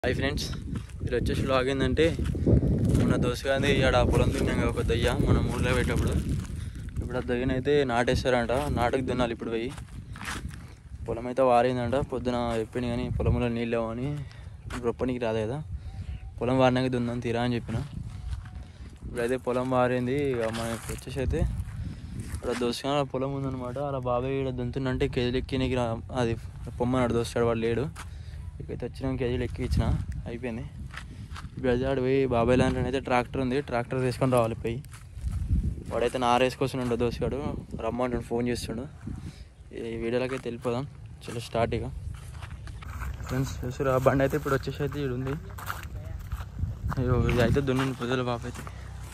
Hi friends ఇది వచ్చేసి log ఏంటంటే మన దోసగాంది ఇక్కడ పొలం దున్నాం కదా ఒక దయ్య మనం ఊర్లో పెట్టేటప్పుడు ఇప్పుడు ఆ దయ్యనైతే అయితే నాటేస్తారంట నాటుకు దున్నాలి ఇప్పుడు పోయి పొలం అయితే వారిందంట పొద్దున చెప్పింది కానీ పొలంలో నీళ్ళు లేవని రొప్పనికి రాదు కదా పొలం వారినాక దున్నాం తీరా అని చెప్పిన ఇప్పుడైతే పొలం వారింది ఇక మనకి వచ్చేసి అయితే ఇక్కడ దోసగా పొలం ఉందన్నమాట అలా బాబాయ్ ఇక్కడ దున్తుందంటే కేజీలు ఎక్కినకి రా అది పొమ్మన్నాడు దోస్తాడు వాడు లేడు ఇక్కడైతే వచ్చిన కేజీలు ఎక్కి ఇచ్చిన అయిపోయింది ఇప్పుడు అదే ఆడు పోయి బాబాయ్ లాంటి అయితే ట్రాక్టర్ ఉంది ట్రాక్టర్ తీసుకొని రావాలి పోయి వాడైతే నార వేసుకొస్తుండడు దోసుగాడు రమ్మంటాడు ఫోన్ చేస్తుండు ఈ వీడియోలోకి అయితే వెళ్ళిపోదాం చలో స్టార్ట్ ఇక ఫ్రెండ్స్ చూసారు ఆ బండి అయితే ఇప్పుడు వచ్చేసి అయితే ఇది ఉంది అయ్యో ఇది అయితే దున్నింది పొద్దుల బాబు అయితే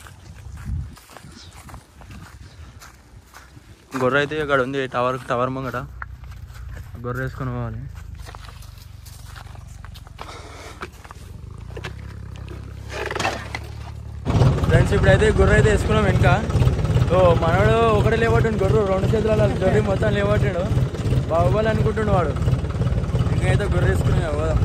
గొర్రె అయితే ఇక్కడ ఉంది టవర్ టవర్ ముంగట గొర్రె వేసుకొని పోవాలి ఫ్రెండ్స్ ఇప్పుడైతే గొర్రె అయితే వేసుకున్నాం వెనక ఓ మనవాడు ఒకటే లేవట్టుండు గొర్రె రెండు చేతుల గొర్రె మొత్తం లేవట్టాడు బాహుబలి అనుకుంటుండు వాడు ఇంకైతే గొర్రె వేసుకుని పోదాం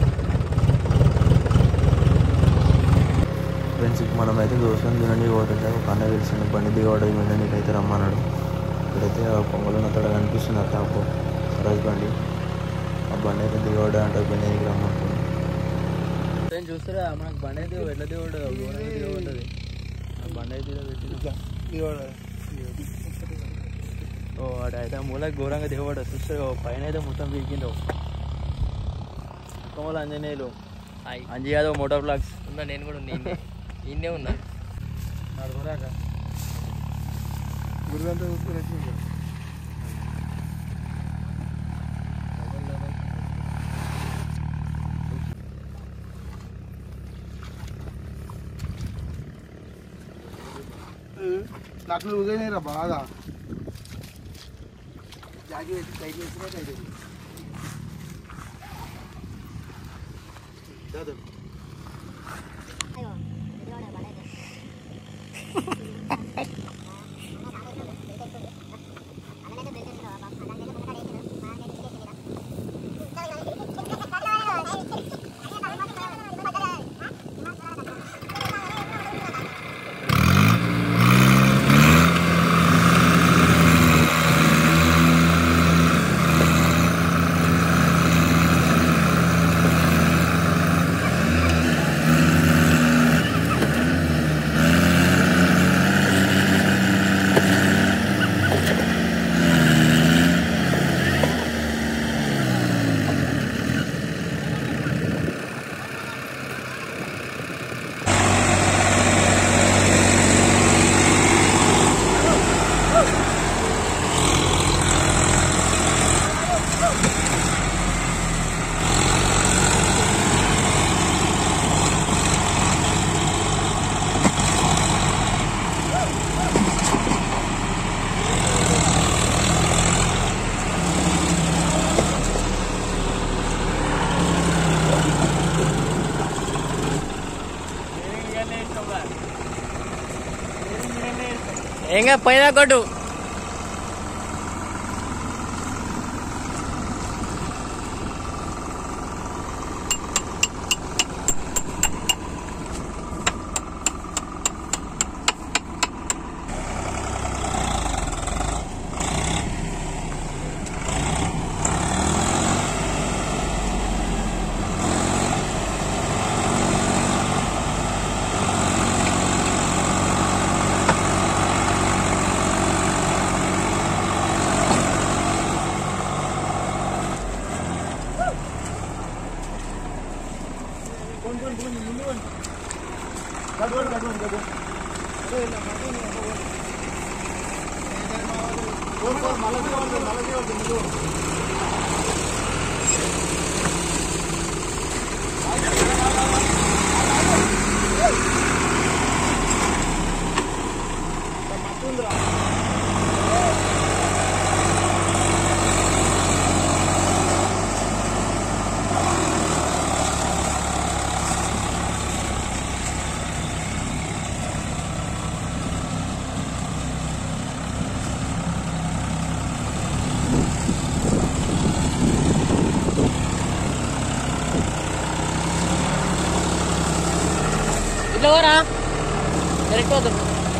ఫ్రెండ్స్ మనం అయితే దోషం తినండి పోతుంటే ఒక అన్న పిలిచిండు బండి దిగవాడు వినడానికి అయితే రమ్మన్నాడు ఇక్కడైతే ఆ పొంగల్ అక్కడ కనిపిస్తుంది ఆ టాపు సరోజ్ బండి ఆ బండి అయితే దిగవాడు అంటే బండికి రమ్మంటుంది నేను చూస్తారా మనకు బండి అయితే ఎట్లా దిగవాడు ఘోరంగా దిగబడ్డది ఆ బండి అయితే ఇలా పెట్టి ఓ వాడు అయితే ఆ మూల ఘోరంగా దిగబడ్డా చూస్తే ఓ పైన అయితే మొత్తం పీకిండు కొమ్మలు Anjaneyulu hi Anji Yadav motor blogs ఉన్నా నేను కూడా ఉన్నా ఇన్నే ఇన్నే ఉన్నా గురువంతా నాకు ఊగనేరా బాగా జాగి పెట్టి పైకి వేసినా పైకి ఏంగా పైన కొట్టు ఆ ఇట్లా పోరా డైరెక్ట్ పోతాం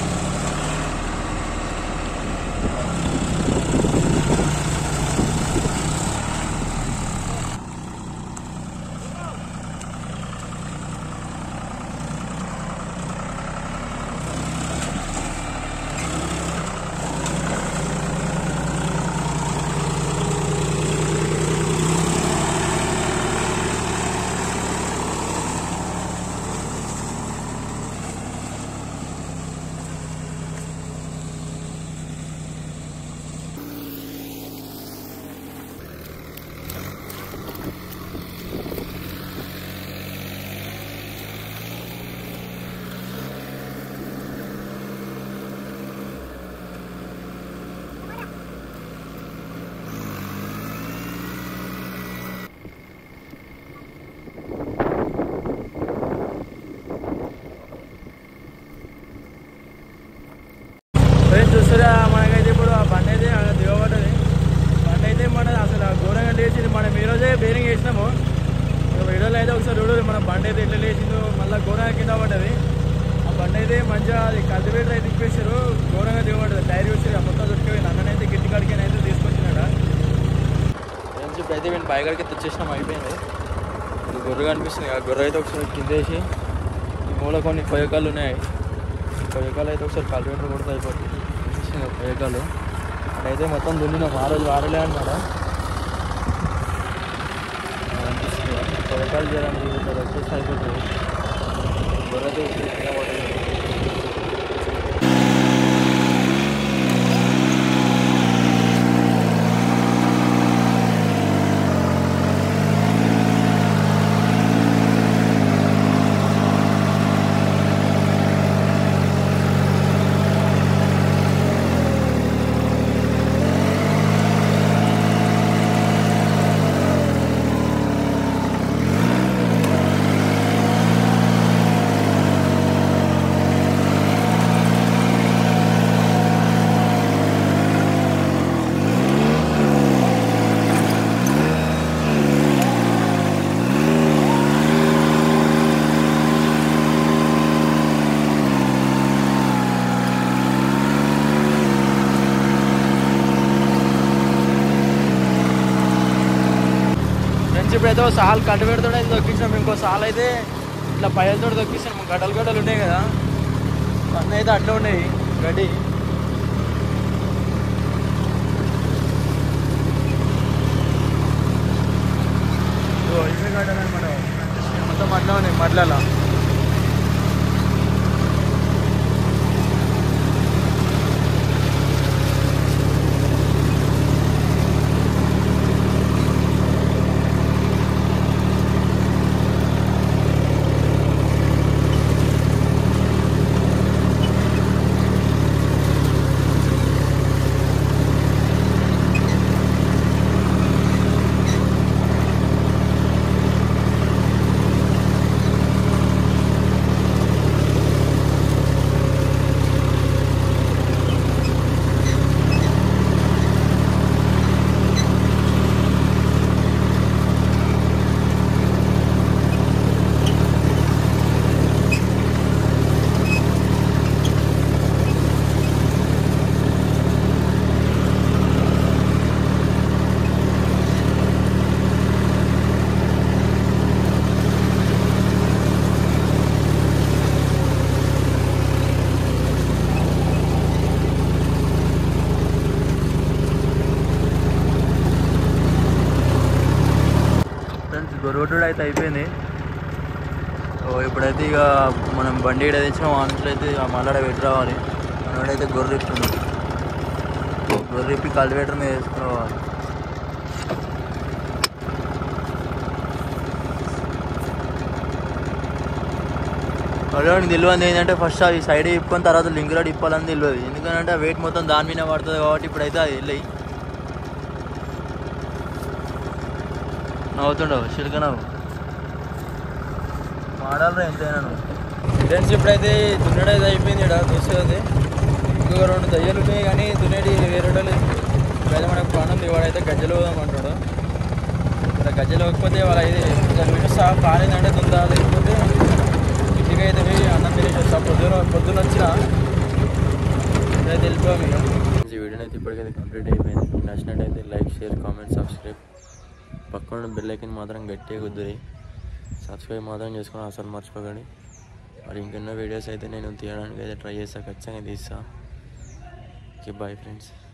ఫ్రెండ్స్ చూస్తారా మనకైతే ఇప్పుడు ఆ బండి అయితే అక్కడ దిగబడ్డది బండి అయితే మన అసలు ఆ ఘోరంగా లేచింది మనం ఈ రోజే బేరింగ్ వేసినాము ఇక వీడియోలో అయితే ఒకసారి చూడరు మన బండి అయితే ఎట్లా లేచిందో మళ్ళీ ఘోరంగా కింద పడ్డది ఆ బండి అయితే మంచిగా అది కల్టివేటర్ అయితే తిప్పేశారు ఘోరంగా దిగబడ్డది టైర్ వచ్చి మొత్తం దొరికిపోయింది అన్ననైతే గిట్టి కాడికి అయితే తీసుకొచ్చినాడ ఫ్రెండ్స్ ఇప్పుడు అయితే మేము పైగడికి తెచ్చేసినాం అయిపోయింది ఇది గొర్రె కనిపిస్తుంది ఆ గొర్రె అయితే ఒకసారి కిందేసి ఈ మూల కొన్ని కొయ్యకాలు ఉన్నాయి కొయ్యకాలు అయితే ఒకసారి కల్టివేటర్ కొడితే అయిపోతుంది చిన్న కొయ్యకాలు అక్కడైతే మొత్తం దున్నినాం ఆ రోజు వాడలే అనమాట కొయ్యకాలు చేయడానికి ఇక్కడ వచ్చేసి అయిపోతుంది గొర్రె అయితే వచ్చి కింద పడుతుంది. ఫ్రెండ్స్ ఇప్పుడు అయితే ఒక సాల్ కట్టుబెడుతో అయితే దొక్కించాం ఇంకో సాల్ అయితే ఇట్లా పైలతో దొక్కించాం గడ్డలు గడ్డలు ఉన్నాయి కదా అన్నీ అయితే అట్లా ఉన్నాయి గడ్డి ఇదిగో ఇవే గడ్డలు అనమాట మొత్తం అట్లా ఉన్నాయి మడ్లలో ఫ్రెండ్స్ గొరవటుడు అయితే అయిపోయింది ఓ ఇప్పుడైతే ఇక మనం బండి ఇక్కడ తెచ్చిన ఆన్స్లో అయితే ఆ మళ్ళాడ పెట్టి రావాలి మనోడైతే గొర్రె ఇస్తున్నాడు గొర్రె ఇప్పి కల్టివేటర్ మీద వేసుకోవాలి అడవాడికి తెలియదు ఏంటంటే ఫస్ట్ అవి సైడ్ ఇప్పుకొని తర్వాత లింక్ రాడ్ ఇప్పాలని తెలియదు ఎందుకంటే ఆ వెయిట్ మొత్తం దాని మీద పడుతుంది కాబట్టి ఇప్పుడైతే అది వెళ్ళి నవ్వుతుండవు చిలుక నవ్వు మాడాలరా ఎంతైనా ఫ్రెండ్స్ ఇప్పుడైతే దున్నడం అయితే అయిపోయింది ఇక్కడ చూసేది ఇంకొక రెండు దయ్యాలు ఉన్నాయి కానీ దున్నేటి వేరే లేదు ఇప్పుడైతే మనకు ప్రాణం వాడైతే గజ్జలు పోదామంటాడు ఇక్కడ గజ్జలు పోకపోతే వాళ్ళ అయితే కొంచెం వినిస్తా కాలేదంటే దుందా లేకపోతే ఇంటికి అయితే పోయి అన్నం ఈ వీడియోని అయితే ఇప్పటికైతే కంప్లీట్ అయిపోయింది నచ్చినట్టయితే లైక్ షేర్ కామెంట్ సబ్స్క్రైబ్ పక్కన బెల్ ఐకన్ మాత్రం గట్టిగా కుదిరి సబ్స్క్రైబ్ మాత్రం చేసుకుని అసలు మర్చిపోకండి మరి ఇంకెన్నో వీడియోస్ అయితే నేను తీయడానికి అయితే ట్రై చేస్తా ఖచ్చితంగా తీస్తా ఓకే బాయ్ ఫ్రెండ్స్